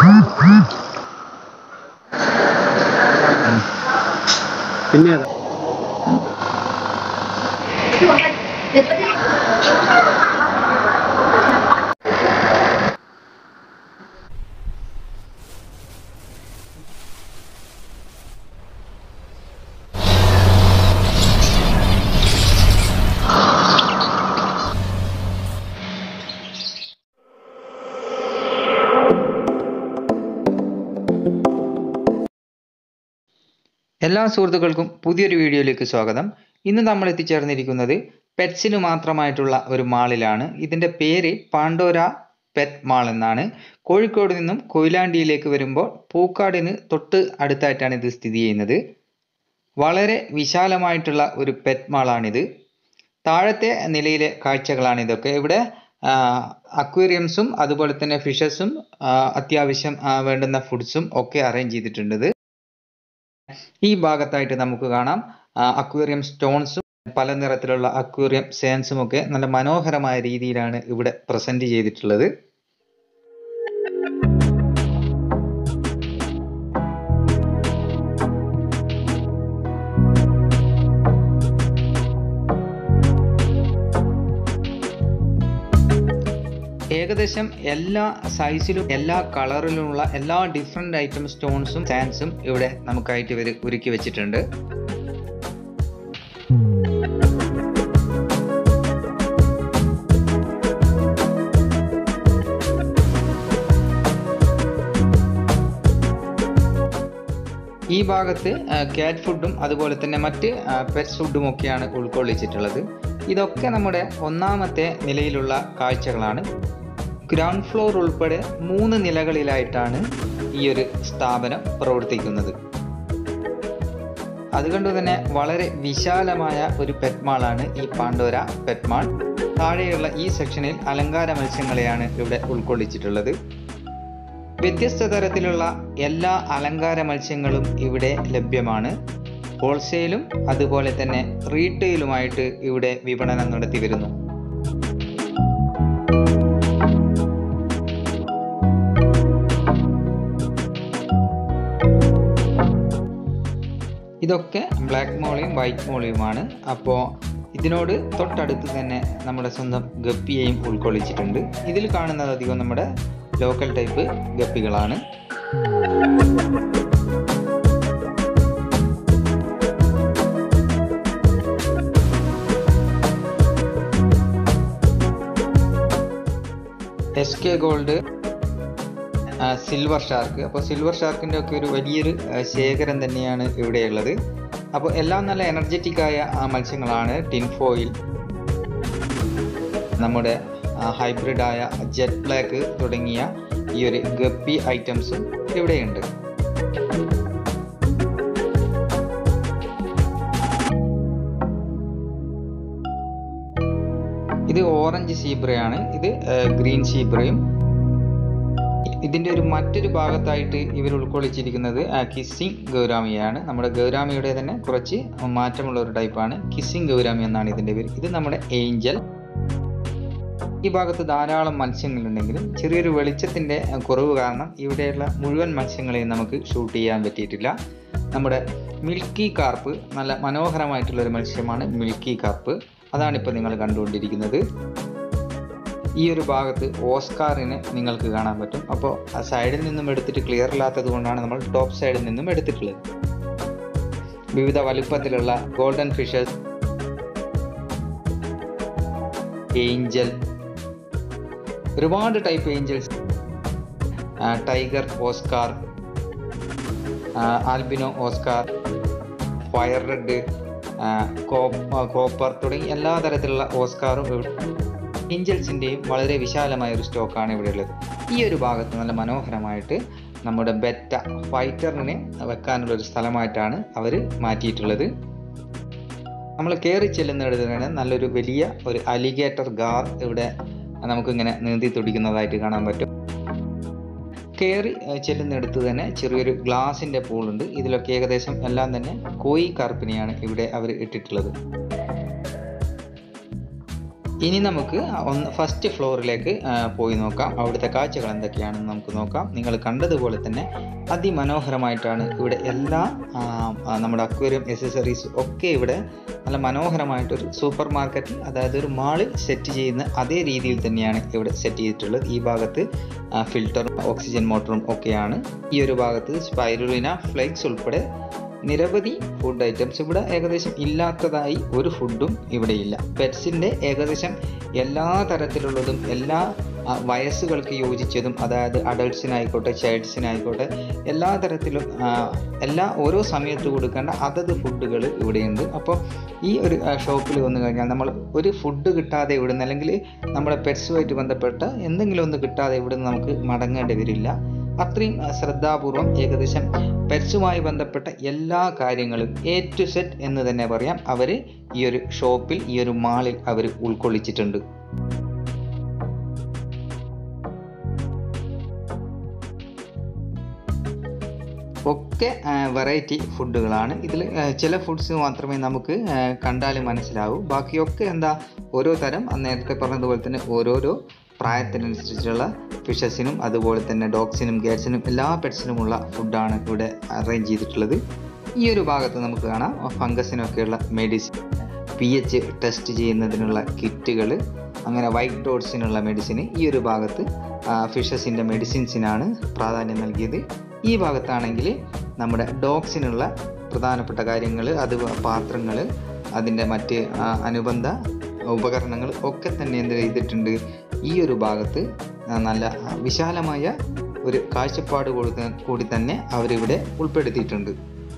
പിന്നെ ഏതാ എല്ലാ സുഹൃത്തുക്കൾക്കും പുതിയൊരു വീഡിയോയിലേക്ക് സ്വാഗതം ഇന്ന് നമ്മൾ എത്തിച്ചേർന്നിരിക്കുന്നത് പെറ്റ്സിന് മാത്രമായിട്ടുള്ള ഒരു മാളിലാണ് ഇതിൻ്റെ പേര് പാണ്ടോര പെറ്റ് മാൾ എന്നാണ് കോഴിക്കോട് നിന്നും കൊയിലാണ്ടിയിലേക്ക് വരുമ്പോൾ പൂക്കാടിന് തൊട്ട് അടുത്തായിട്ടാണ് ഇത് സ്ഥിതി ചെയ്യുന്നത് വളരെ വിശാലമായിട്ടുള്ള ഒരു പെറ്റ് മാളാണിത് താഴത്തെ നിലയിലെ കാഴ്ചകളാണ് ഇതൊക്കെ ഇവിടെ അക്വേറിയംസും അതുപോലെ തന്നെ ഫിഷസും അത്യാവശ്യം ആ, വേണ്ടുന്ന ഫുഡ്സും ഒക്കെ അറേഞ്ച് ചെയ്തിട്ടുണ്ട് ഈ ഭാഗത്തായിട്ട് നമുക്ക് കാണാം അക്വേറിയം സ്റ്റോൺസും പല നിറത്തിലുള്ള അക്വേറിയം സേൻസും ഒക്കെ നല്ല മനോഹരമായ രീതിയിലാണ് ഇവിടെ പ്രസന്റ് ചെയ്തിട്ടുള്ളത് ഏകദേശം എല്ലാ സൈസിലും എല്ലാ കളറിലുമുള്ള എല്ലാ ഡിഫറെൻ്റ് ഐറ്റം സ്റ്റോൺസും സാൻസും ഇവിടെ നമുക്കായിട്ട് ഇവർ ഒരുക്കി വെച്ചിട്ടുണ്ട് ഈ ഭാഗത്ത് ക്യാറ്റ് ഫുഡും അതുപോലെ തന്നെ മറ്റ് പെറ്റ് ഫുഡും ഒക്കെയാണ് ഉൾക്കൊള്ളിച്ചിട്ടുള്ളത് ഇതൊക്കെ നമ്മുടെ ഒന്നാമത്തെ നിലയിലുള്ള കാഴ്ചകളാണ് ഗ്രൗണ്ട് ഫ്ലോർ ഉൾപ്പെടെ മൂന്ന് നിലകളിലായിട്ടാണ് ഈ ഒരു സ്ഥാപനം പ്രവർത്തിക്കുന്നത് അതുകൊണ്ട് തന്നെ വളരെ വിശാലമായ ഒരു പെറ്റ് മാളാണ് ഈ പാണ്ടോര പെറ്റ് മാൾ താഴെയുള്ള ഈ സെക്ഷനിൽ അലങ്കാര മത്സ്യങ്ങളെയാണ് ഇവിടെ ഉൾക്കൊള്ളിച്ചിട്ടുള്ളത് വ്യത്യസ്ത തരത്തിലുള്ള എല്ലാ അലങ്കാര മത്സ്യങ്ങളും ഇവിടെ ലഭ്യമാണ് ഹോൾസെയിലും അതുപോലെ തന്നെ റീറ്റെയിലുമായിട്ട് ഇവിടെ വിപണനം നടത്തി വരുന്നു ഇതൊക്കെ ബ്ലാക്ക് മോളിയും വൈറ്റ് മോളിയുമാണ് അപ്പോൾ ഇതിനോട് തൊട്ടടുത്ത് തന്നെ നമ്മുടെ സ്വന്തം ഗപ്പിയെയും ഉൾക്കൊള്ളിച്ചിട്ടുണ്ട് ഇതിൽ കാണുന്നത് അധികം നമ്മുടെ ലോക്കൽ ടൈപ്പ് ഗപ്പികളാണ് S K gold silver shark അപ്പോൾ സിൽവർ ഷാർക്കിൻ്റെ ഒക്കെ ഒരു വലിയൊരു ആ, ശേഖരം തന്നെയാണ് ഇവിടെയുള്ളത് അപ്പോൾ എല്ലാം നല്ല എനർജറ്റിക് ആയ ആ, മത്സ്യങ്ങളാണ് ടിൻഫോയിൽ നമ്മുടെ ഹൈബ്രിഡ് ആയ ജെറ്റ് ബ്ലാക്ക് തുടങ്ങിയ ഈ ഒരു ഗപ്പി ഐറ്റംസും ഇവിടെയുണ്ട് ഇത് ഓറഞ്ച് സീബ്രയാണ് ഇത് ഗ്രീൻ സീബ്രയും ഇതിന്റെ ഒരു മറ്റൊരു ഭാഗത്തായിട്ട് ഇവർ ഉൾക്കൊള്ളിച്ചിരിക്കുന്നത് കിസ്സിംഗ് ഗൗരാമിയാണ് നമ്മുടെ ഗൗരാമിയുടെ തന്നെ കുറച്ച് മാറ്റമുള്ള ഒരു ടൈപ്പാണ് കിസ്സിംഗ് ഗൗരാമി എന്നാണ് ഇതിന്റെ പേര് ഇത് നമ്മുടെ ഏഞ്ചൽ ഈ ഭാഗത്ത് ധാരാളം മത്സ്യങ്ങളുണ്ടെങ്കിലും ചെറിയൊരു വെളിച്ചത്തിന്റെ അഹ്, കുറവ് കാരണം ഇവിടെയുള്ള മുഴുവൻ മത്സ്യങ്ങളെയും നമുക്ക് ഷൂട്ട് ചെയ്യാൻ പറ്റിയിട്ടില്ല നമ്മുടെ മിൽക്കി കാർപ്പ് നല്ല മനോഹരമായിട്ടുള്ള ഒരു മത്സ്യമാണ് മിൽക്കി കാർപ്പ് അതാണ് ഇപ്പോൾ നിങ്ങൾ കണ്ടുകൊണ്ടിരിക്കുന്നത് ഈ ഒരു ഭാഗത്ത് ഓസ്കാറിനെ നിങ്ങൾക്ക് കാണാൻ പറ്റും അപ്പോൾ ആ സൈഡിൽ നിന്നും എടുത്തിട്ട് ക്ലിയർ ഇല്ലാത്തത് കൊണ്ടാണ് നമ്മൾ ടോപ്പ് സൈഡിൽ നിന്നും എടുത്തിട്ടുള്ളത് വിവിധ വലുപ്പത്തിലുള്ള ഗോൾഡൻ ഫിഷസ് ഏഞ്ചൽ ഒരുപാട് type angels tiger oscar albino oscar fire red copper തുടങ്ങി എല്ലാ തരത്തിലുള്ള ഓസ്കാറും ഇവിടെ ഏഞ്ചൽസിൻ്റെയും വളരെ വിശാലമായ ഒരു സ്റ്റോക്കാണ് ഇവിടെ ഉള്ളത് ഈ ഒരു ഭാഗത്ത് നല്ല മനോഹരമായിട്ട് നമ്മുടെ ബെറ്റ ഫൈറ്ററിനെ വെക്കാനുള്ള ഒരു സ്ഥലമായിട്ടാണ് അവർ മാറ്റിയിട്ടുള്ളത് നമ്മൾ കയറി ചെല്ലുന്നിടത്ത് തന്നെ നല്ലൊരു വലിയ ഒരു അലിഗേറ്റർ ഗാർ ഇവിടെ നമുക്കിങ്ങനെ നീന്തി തുടിക്കുന്നതായിട്ട് കാണാൻ പറ്റും കയറി ഏഹ്, ചെല്ലുന്നിടത്ത് തന്നെ ചെറിയൊരു ഗ്ലാസിൻ്റെ പൂളുണ്ട് ഇതിലൊക്കെ ഏകദേശം എല്ലാം തന്നെ കോയി കാർപ്പിനെയാണ് ഇവിടെ അവർ ഇട്ടിട്ടുള്ളത് ഇനി നമുക്ക് ഒന്ന് ഫസ്റ്റ് ഫ്ലോറിലേക്ക് ആ, പോയി നോക്കാം അവിടുത്തെ കാഴ്ചകൾ എന്തൊക്കെയാണെന്ന് നമുക്ക് നോക്കാം നിങ്ങൾ കണ്ടതുപോലെ തന്നെ അതിമനോഹരമായിട്ടാണ് ഇവിടെ എല്ലാ ആ, ആ, നമ്മുടെ അക്വേറിയം എസസറീസ് ഒക്കെ ഇവിടെ നല്ല മനോഹരമായിട്ടൊരു സൂപ്പർ മാർക്കറ്റിൽ അതായത് ഒരു മാളിൽ സെറ്റ് ചെയ്യുന്ന അതേ രീതിയിൽ തന്നെയാണ് ഇവിടെ സെറ്റ് ചെയ്തിട്ടുള്ളത് ഈ ഭാഗത്ത് ഫിൽറ്ററും ഓക്സിജൻ മോട്ടറും ഒക്കെയാണ് ഈ ഒരു ഭാഗത്ത് സ്പൈറുലിന ഫ്ലേക്സ് ഉൾപ്പെടെ നിരവധി ഫുഡ് ഐറ്റംസ് ഇവിടെ ഏകദേശം ഇല്ലാത്തതായി ഒരു ഫുഡും ഇവിടെ ഇല്ല പെറ്റ്സിൻ്റെ ഏകദേശം എല്ലാ തരത്തിലുള്ളതും എല്ലാ ആ, വയസ്സുകൾക്ക് യോജിച്ചതും അതായത് അഡൾട്ട്സിനായിക്കോട്ടെ ചൈൽഡ്സിനായിക്കോട്ടെ എല്ലാ തരത്തിലും ആ, എല്ലാ ഓരോ സമയത്ത് കൊടുക്കേണ്ട അതത് ഫുഡുകൾ ഇവിടെയുണ്ട് അപ്പോൾ ഈ ഒരു ഷോപ്പിൽ വന്നു കഴിഞ്ഞാൽ നമ്മൾ ഒരു ഫുഡ് കിട്ടാതെ ഇവിടുന്ന് അല്ലെങ്കിൽ നമ്മുടെ പെറ്റ്സുമായിട്ട് ബന്ധപ്പെട്ട എന്തെങ്കിലും ഒന്ന് കിട്ടാതെ ഇവിടുന്ന് നമുക്ക് മടങ്ങേണ്ടി വരില്ല അത്രയും ആ, ശ്രദ്ധാപൂർവം ഏകദേശം പെറ്റ്സുമായി ബന്ധപ്പെട്ട എല്ലാ കാര്യങ്ങളും എ ടു സെറ്റ് എന്ന് തന്നെ പറയാം അവർ ഈ ഒരു ഷോപ്പിൽ ഈ ഒരു മാളിൽ അവർ ഉൾക്കൊള്ളിച്ചിട്ടുണ്ട് ഒക്കെ വെറൈറ്റി ഫുഡുകളാണ് ഇതിൽ ചില ഫുഡ്സ് മാത്രമേ നമുക്ക് ആ, കണ്ടാൽ മനസ്സിലാവൂ ബാക്കിയൊക്കെ എന്താ ഓരോ തരം ആ നേരത്തെ പറഞ്ഞതുപോലെ തന്നെ ഓരോരോ പ്രായത്തിനനുസരിച്ചുള്ള ഫിഷസിനും അതുപോലെ തന്നെ ഡോഗ്സിനും ഗേറ്റ്സിനും എല്ലാ പെറ്റ്സിനുമുള്ള ഫുഡാണ് ഇവിടെ അറേഞ്ച് ചെയ്തിട്ടുള്ളത് ഈ ഒരു ഭാഗത്ത് നമുക്ക് കാണാം ഫംഗസിനൊക്കെയുള്ള മെഡിസിൻ പി എച്ച് ടെസ്റ്റ് ചെയ്യുന്നതിനുള്ള കിറ്റുകൾ അങ്ങനെ വൈറ്റ് ഡോട്ട്സിനുള്ള മെഡിസിൻ ഈ ഒരു ഭാഗത്ത് ഫിഷസിൻ്റെ മെഡിസിൻസിനാണ് പ്രാധാന്യം നൽകിയത് ഈ ഭാഗത്താണെങ്കിൽ നമ്മുടെ ഡോഗ്സിനുള്ള പ്രധാനപ്പെട്ട കാര്യങ്ങൾ അത് പാത്രങ്ങൾ അതിൻ്റെ മറ്റ് ആ, അനുബന്ധ ഉപകരണങ്ങൾ ഒക്കെ തന്നെ എന്ത് ചെയ്തിട്ടുണ്ട് ഈ ഒരു ഭാഗത്ത് ആ, നല്ല വിശാലമായ ഒരു കാഴ്ചപ്പാട് കൊടുത്ത കൂടി തന്നെ അവരിവിടെ ഉൾപ്പെടുത്തിയിട്ടുണ്ട്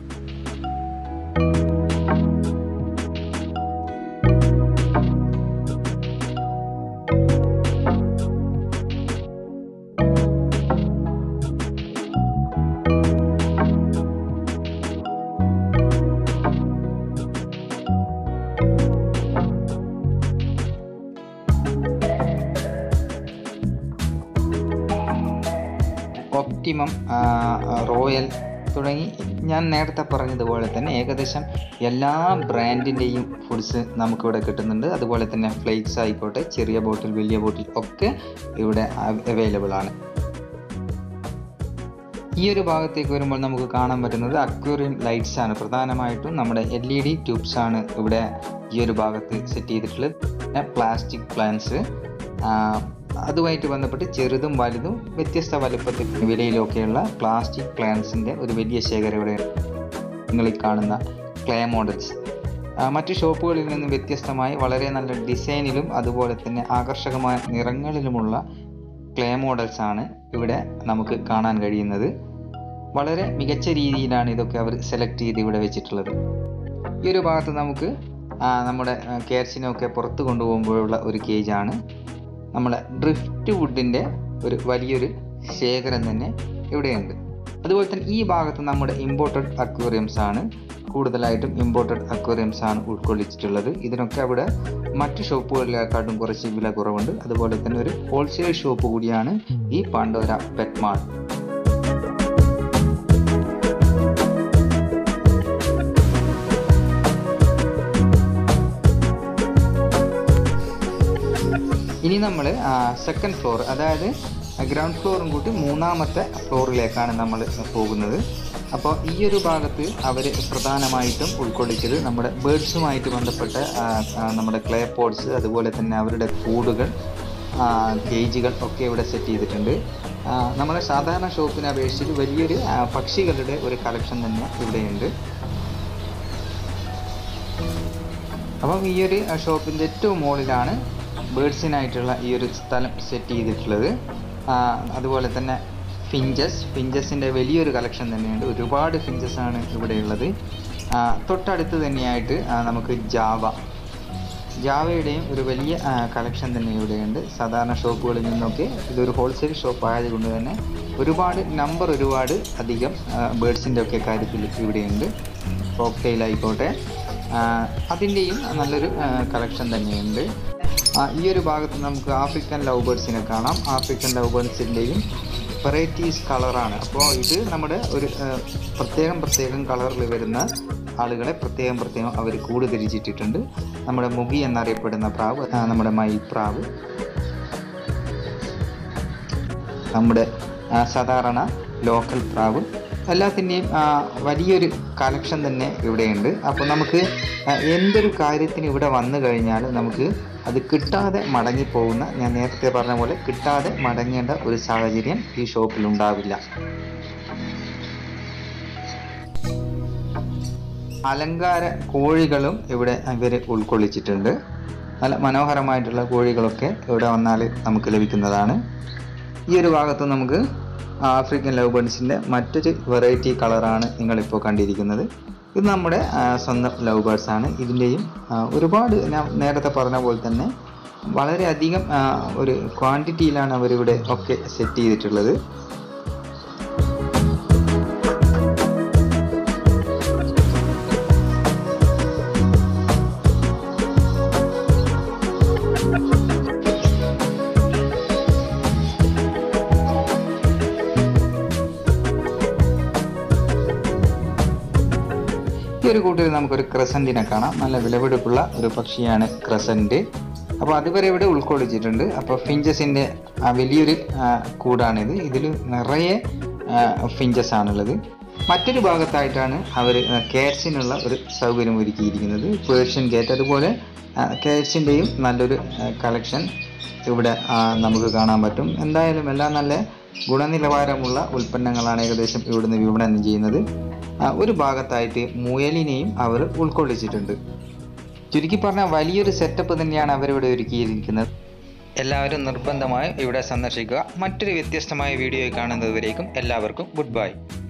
ഒപ്റ്റിമം ആ, റോയൽ തുടങ്ങി ഞാൻ നേരത്തെ പറഞ്ഞതുപോലെ തന്നെ ഏകദേശം എല്ലാ ബ്രാൻഡിൻ്റെയും ഫുഡ്സ് നമുക്കിവിടെ കിട്ടുന്നുണ്ട് അതുപോലെ തന്നെ ഫ്ലേക്സ് ആയിക്കോട്ടെ ചെറിയ ബോട്ടിൽ വലിയ ബോട്ടിൽ ഒക്കെ ഇവിടെ അവൈലബിൾ ആണ് ഈ ഒരു ഭാഗത്തേക്ക് വരുമ്പോൾ നമുക്ക് കാണാൻ പറ്റുന്നത് അക്വേറിയം ലൈറ്റ്സ് ആണ് പ്രധാനമായിട്ടും നമ്മുടെ എൽ ഇ ഡി ട്യൂബ്സ് ആണ് ഇവിടെ ഈ ഒരു ഭാഗത്ത് സെറ്റ് ചെയ്തിട്ടുള്ളത് പിന്നെ പ്ലാസ്റ്റിക് പ്ലാന്റ്സ് അതുമായിട്ട് ബന്ധപ്പെട്ട് ചെറുതും വലുതും വ്യത്യസ്ത വലുപ്പത്തിൽ വിലയിലൊക്കെയുള്ള പ്ലാസ്റ്റിക് പ്ലാന്റ്സിൻ്റെ ഒരു വലിയ ശേഖരം ഇവിടെ നിങ്ങൾ ഈ കാണുന്ന ക്ലേ മോഡൽസ് മറ്റു ഷോപ്പുകളിൽ നിന്നും വ്യത്യസ്തമായി വളരെ നല്ല ഡിസൈനിലും അതുപോലെ തന്നെ ആകർഷകമായ നിറങ്ങളിലുമുള്ള ക്ലേ മോഡൽസ് ആണ് ഇവിടെ നമുക്ക് കാണാൻ കഴിയുന്നത് വളരെ മികച്ച രീതിയിലാണ് ഇതൊക്കെ അവർ സെലക്ട് ചെയ്ത് ഇവിടെ വെച്ചിട്ടുള്ളത് ഈ ഒരു ഭാഗത്ത് നമുക്ക് ആ, നമ്മുടെ കേർസിനൊക്കെ പുറത്ത് കൊണ്ടുപോകുമ്പോഴുള്ള ഒരു കേജാണ് നമ്മുടെ ഡ്രിഫ്റ്റ് വുഡിൻ്റെ ഒരു വലിയൊരു ശേഖരം തന്നെ ഇവിടെയുണ്ട് അതുപോലെ തന്നെ ഈ ഭാഗത്ത് നമ്മുടെ ഇമ്പോർട്ടഡ് അക്വേറിയംസ് ആണ് കൂടുതലായിട്ടും ഇമ്പോർട്ടഡ് അക്വേറിയംസ് ആണ് ഉൾക്കൊള്ളിച്ചിട്ടുള്ളത് ഇതിനൊക്കെ അവിടെ മറ്റ് ഷോപ്പുകളിലേക്കാട്ടും കുറച്ച് വില കുറവുണ്ട് അതുപോലെ തന്നെ ഒരു ഹോൾസെയിൽ ഷോപ്പ് കൂടിയാണ് ഈ പാണ്ഡോര പെറ്റ് മാൾ ഇനി നമ്മൾ സെക്കൻഡ് ഫ്ലോർ അതായത് ഗ്രൗണ്ട് ഫ്ലോറും കൂട്ടി മൂന്നാമത്തെ ഫ്ലോറിലേക്കാണ് നമ്മൾ പോകുന്നത് അപ്പോൾ ഈ ഒരു ഭാഗത്ത് അവർ പ്രധാനമായിട്ടും ഉൾക്കൊള്ളിച്ചത് നമ്മുടെ ബേഡ്സുമായിട്ട് ബന്ധപ്പെട്ട ആ, ആ, നമ്മുടെ ക്ലേ പോട്ട്സ് അതുപോലെ തന്നെ അവരുടെ ഫൂഡുകൾ ഗേജുകൾ ഒക്കെ ഇവിടെ സെറ്റ് ചെയ്തിട്ടുണ്ട് ആ, നമ്മുടെ സാധാരണ ഷോപ്പിനെ അപേക്ഷിച്ച് വലിയൊരു ആ, പക്ഷികളുടെ ഒരു കളക്ഷൻ തന്നെ ഇവിടെയുണ്ട് അപ്പം ഈ ഒരു ഷോപ്പിൻ്റെ ഏറ്റവും മുകളിലാണ് ബേഡ്സിനായിട്ടുള്ള ഈ ഒരു സ്ഥലം സെറ്റ് ചെയ്തിട്ടുള്ളത് ആ, അതുപോലെ തന്നെ ഫിഞ്ചസ് ഫിഞ്ചസിൻ്റെ വലിയൊരു കളക്ഷൻ തന്നെയുണ്ട് ഒരുപാട് ഫിഞ്ചസ് ആണ് ഇവിടെയുള്ളത് ആ, തൊട്ടടുത്ത് തന്നെയായിട്ട് ആ, നമുക്ക് ജാവ ജാവയുടെയും ഒരു വലിയ കളക്ഷൻ തന്നെ ഇവിടെയുണ്ട് സാധാരണ ഷോപ്പുകളിൽ നിന്നൊക്കെ ഇതൊരു ഹോൾസെയിൽ ഷോപ്പ് ആയതുകൊണ്ട് തന്നെ ഒരുപാട് നമ്പർ ഒരുപാട് അധികം ബേഡ്സിൻ്റെ ഒക്കെ കാര്യത്തിൽ ഇവിടെയുണ്ട് കോക്ടെയിൽ ആയിക്കോട്ടെ ആ, അതിൻ്റെയും നല്ലൊരു കളക്ഷൻ തന്നെയുണ്ട് ആ, ഈ ഒരു ഭാഗത്ത് നമുക്ക് ആഫ്രിക്കൻ ലവ് ബേർഡ്സിനെ കാണാം ആഫ്രിക്കൻ ലവ് ബേർഡ്സിൻ്റെയും വെറൈറ്റീസ് കളറാണ് അപ്പോൾ ഇത് നമ്മുടെ ഒരു ആ, പ്രത്യേകം പ്രത്യേകം കളറിൽ വരുന്ന ആളുകളെ പ്രത്യേകം പ്രത്യേകം അവർ കൂട് തിരിച്ചിട്ടിട്ടുണ്ട് നമ്മുടെ മുഗി എന്നറിയപ്പെടുന്ന പ്രാവ് ആ, നമ്മുടെ മയിൽ പ്രാവ് നമ്മുടെ ആ, സാധാരണ ലോക്കൽ പ്രാവ് എല്ലാത്തിൻ്റെയും ആ, വലിയൊരു കളക്ഷൻ തന്നെ ഇവിടെയുണ്ട് അപ്പോൾ നമുക്ക് ആ, എന്തൊരു കാര്യത്തിന് ഇവിടെ വന്നു കഴിഞ്ഞാൽ നമുക്ക് അത് കിട്ടാതെ മടങ്ങിപ്പോകുന്ന ഞാൻ നേരത്തെ പറഞ്ഞ പോലെ കിട്ടാതെ മടങ്ങേണ്ട ഒരു സാഹചര്യം ഈ ഷോപ്പിൽ ഉണ്ടാവില്ല അലങ്കാര കോഴികളും ഇവിടെ ഇവർ ഉൾക്കൊള്ളിച്ചിട്ടുണ്ട് നല്ല മനോഹരമായിട്ടുള്ള കോഴികളൊക്കെ ഇവിടെ വന്നാൽ നമുക്ക് ലഭിക്കുന്നതാണ് ഈ ഒരു ഭാഗത്ത് നമുക്ക് ആഫ്രിക്കൻ ലവ് ബേർഡ്സിൻ്റെ മറ്റൊരു വെറൈറ്റി കളറാണ് നിങ്ങളിപ്പോൾ കണ്ടിരിക്കുന്നത് ഇത് നമ്മുടെ ആ, സ്വന്തം ലവ് ബേർഡ്സ് ആണ് ഇതിൻ്റെയും ആ, ഒരുപാട് ഞാൻ നേരത്തെ പറഞ്ഞ പോലെ തന്നെ വളരെയധികം ആ, ഒരു ക്വാണ്ടിറ്റിയിലാണ് അവരിവിടെ ഒക്കെ സെറ്റ് ചെയ്തിട്ടുള്ളത് ഈ ഒരു കൂട്ടിൽ നമുക്കൊരു ക്രസൻറ്റിനെ കാണാം നല്ല വിലപിടിപ്പുള്ള ഒരു പക്ഷിയാണ് ക്രസൻറ്റ് അപ്പോൾ അതുവരെ ഇവിടെ ഉൾക്കൊള്ളിച്ചിട്ടുണ്ട് അപ്പോൾ ഫിഞ്ചസിൻ്റെ വലിയൊരു ആ, കൂടാണിത് ഇതിൽ നിറയെ ഫിഞ്ചസ് ആണുള്ളത് മറ്റൊരു ഭാഗത്തായിട്ടാണ് അവർ കേറ്റ്സിനുള്ള ഒരു സൗകര്യം ഒരുക്കിയിരിക്കുന്നത് പേർഷ്യൻ കേറ്റ് അതുപോലെ കേറ്റ്സിൻ്റെയും നല്ലൊരു കളക്ഷൻ ഇവിടെ ആ, നമുക്ക് കാണാൻ പറ്റും എന്തായാലും എല്ലാം നല്ല ഗുണനിലവാരമുള്ള ഉൽപ്പന്നങ്ങളാണ് ഏകദേശം ഇവിടുന്ന് വിപണനം ചെയ്യുന്നത് ആ, ഒരു ഭാഗത്തായിട്ട് മുയലിനെയും അവർ ഉൾക്കൊള്ളിച്ചിട്ടുണ്ട് ചുരുക്കി പറഞ്ഞാൽ വലിയൊരു സെറ്റപ്പ് തന്നെയാണ് അവരിവിടെ ഒരുക്കിയിരിക്കുന്നത് എല്ലാവരും നിർബന്ധമായും ഇവിടെ സന്ദർശിക്കുക മറ്റൊരു വ്യത്യസ്തമായ വീഡിയോ കാണുന്നതുവരേക്കും എല്ലാവർക്കും ഗുഡ് ബൈ